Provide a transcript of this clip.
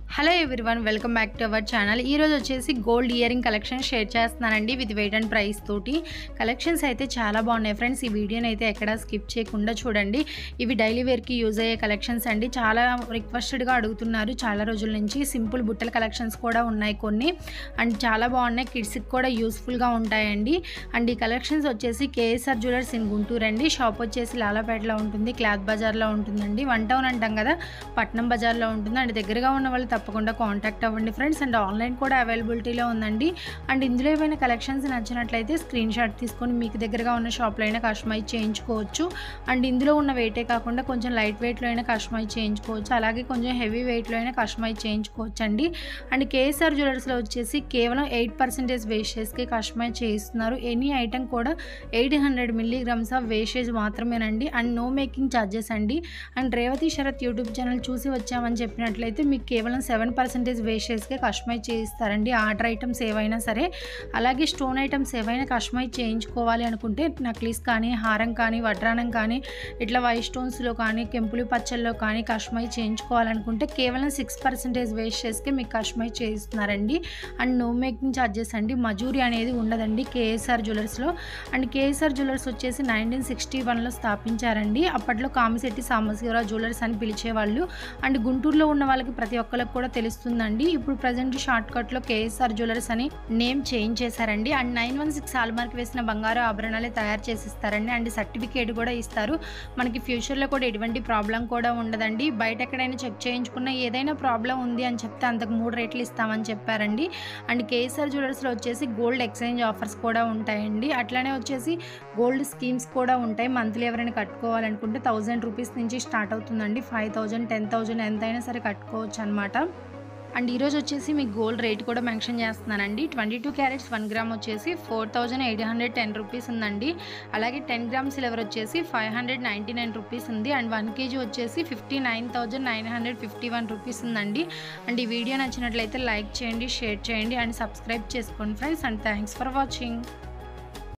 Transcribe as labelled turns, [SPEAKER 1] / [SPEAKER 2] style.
[SPEAKER 1] hello everyone welcome back to our channel ఈరోజు వచ్చేసి gold earring collection share చేస్తున్నానండి with weight and price తోటి collections అయితే చాలా బాగున్నాయి ఫ్రెండ్స్ ఈ వీడియోని అయితే ఎక్కడ స్కిప్ చేయకుండా చూడండి ఇవి డైలీ వేర్కి యూజ్ అయ్యే కలెక్షన్స్ అండి చాలా రిక్వెస్టెడ్గా అడుగుతున్నారు చాలా రోజుల నుంచి సింపుల్ బుట్టల కలెక్షన్స్ కూడా ఉన్నాయి కొన్ని అండ్ చాలా బాగున్నాయి కిడ్స్కి కూడా యూస్ఫుల్గా ఉంటాయండి అండ్ ఈ కలెక్షన్స్ వచ్చేసి కేఎస్ఆర్ జ్యువెలర్స్ ఇన్ గుంటూరు అండి షాప్ వచ్చేసి లాలాపేటలో ఉంటుంది క్లాత్ బజార్లో ఉంటుందండి వన్ టౌన్ అంటాం కదా పట్నం బజార్లో ఉంటుంది అండ్ దగ్గరగా ఉన్న వాళ్ళు తప్పకుండా కాంటాక్ట్ అవ్వండి ఫ్రెండ్స్ అండ్ ఆన్లైన్ కూడా అవైలబిలిటీలో ఉందండి అండ్ ఇందులో ఏమైనా కలెక్షన్స్ నచ్చినట్లయితే స్క్రీన్ షాట్ తీసుకొని మీకు దగ్గరగా ఉన్న షాప్లో అయినా కస్టమైజ్ చేయించుకోవచ్చు అండ్ ఇందులో ఉన్న వెయిటే కాకుండా కొంచెం లైట్ వెయిట్లో అయినా కస్టమైజ్ చేయించుకోవచ్చు అలాగే కొంచెం హెవీ వెయిట్లో అయినా కస్టమైజ్ చేయించుకోవచ్చు అండి అండ్ కేఎస్ఆర్ జ్యువెలర్స్లో వచ్చేసి కేవలం ఎయిట్ పర్సెంటేజ్ వేస్టేజ్కి కస్టమైజ్ చేయిస్తున్నారు ఎనీ ఐటమ్ కూడా eight hundred milligrams of wastage మాత్రమేనండి అండ్ నో మేకింగ్ ఛార్జెస్ అండి and Revathi Sarath YouTube channel చూసి వచ్చామని చెప్పినట్లయితే మీకు కేవలం సెవెన్ పర్సెంటేజ్ వేస్టేజ్కే కస్టమైజ్ చేయిస్తారండి ఆర్డర్ ఐటమ్స్ ఏవైనా సరే అలాగే స్టోన్ ఐటమ్స్ ఏవైనా కస్టమైజ్ చేయించుకోవాలి అనుకుంటే నక్లీస్ కానీ హారం కానీ వడ్రానం కానీ ఇట్లా వైట్ స్టోన్స్లో కానీ కెంపులి పచ్చల్లో కానీ కస్టమైజ్ చేయించుకోవాలనుకుంటే కేవలం సిక్స్ పర్సెంటేజ్ వేస్టేజ్కే మీకు కస్టమైజ్ చేయిస్తున్నారండి అండ్ నో మేకింగ్ ఛార్జెస్ అండి మజూరి అనేది ఉండదండి కేఎస్ఆర్ జ్యువెలర్స్లో అండ్ కేఎస్ఆర్ జ్యువెలర్స్ వచ్చేసి నైన్టీన్ సిక్స్టీ వన్లో స్థాపించారండి అప్పట్లో కామిశెట్టి సాంబశివరావు జ్యువెలర్స్ అని పిలిచేవాళ్ళు అండ్ గుంటూరులో ఉన్న వాళ్ళకి ప్రతి ఒక్కరికి కూడా తెలుస్తుందండి ఇప్పుడు ప్రజెంట్ షార్ట్ కట్లో కేఎస్ఆర్ జ్యువెలర్స్ అని నేమ్ చేంజ్ చేశారండి and nine one six mark వేసిన బంగారు ఆభరణాలే తయారు చేసి ఇస్తారండి అండ్ సర్టిఫికేట్ కూడా ఇస్తారు మనకి ఫ్యూచర్లో కూడా ఎటువంటి ప్రాబ్లం కూడా ఉండదండి బయట ఎక్కడైనా చెక్ చేయించుకున్న ఏదైనా ప్రాబ్లం ఉంది అని చెప్తే అంతకు మూడు రేట్లు ఇస్తామని చెప్పారండి అండ్ కేఎస్ఆర్ జ్యువెలర్స్లో వచ్చేసి గోల్డ్ ఎక్స్చేంజ్ ఆఫర్స్ కూడా ఉంటాయండి అట్లానే వచ్చేసి గోల్డ్ స్కీమ్స్ కూడా ఉంటాయి మంత్లీ ఎవరైనా కట్టుకోవాలనుకుంటే థౌజండ్ రూపీస్ నుంచి స్టార్ట్ అవుతుందండి ఫైవ్ థౌజండ్ టెన్ థౌజండ్ ఎంతైనా సరే కట్టుకోవచ్చు అనమాట అండ్ ఈరోజు వచ్చేసి మీకు గోల్డ్ రేట్ కూడా మెన్షన్ చేస్తున్నానండి twenty two carats one gram వచ్చేసి four thousand eight hundred ten rupees ఉందండి అలాగే టెన్ గ్రామ్ సిల్వర్ వచ్చేసి five hundred ninety nine rupees ఉంది అండ్ వన్ కేజీ వచ్చేసి fifty nine thousand nine hundred fifty one rupees ఉందండి and ఈ video నచ్చినట్లయితే like చేయండి షేర్ చేయండి అండ్ సబ్స్క్రైబ్ చేసుకోండి friends and thanks for watching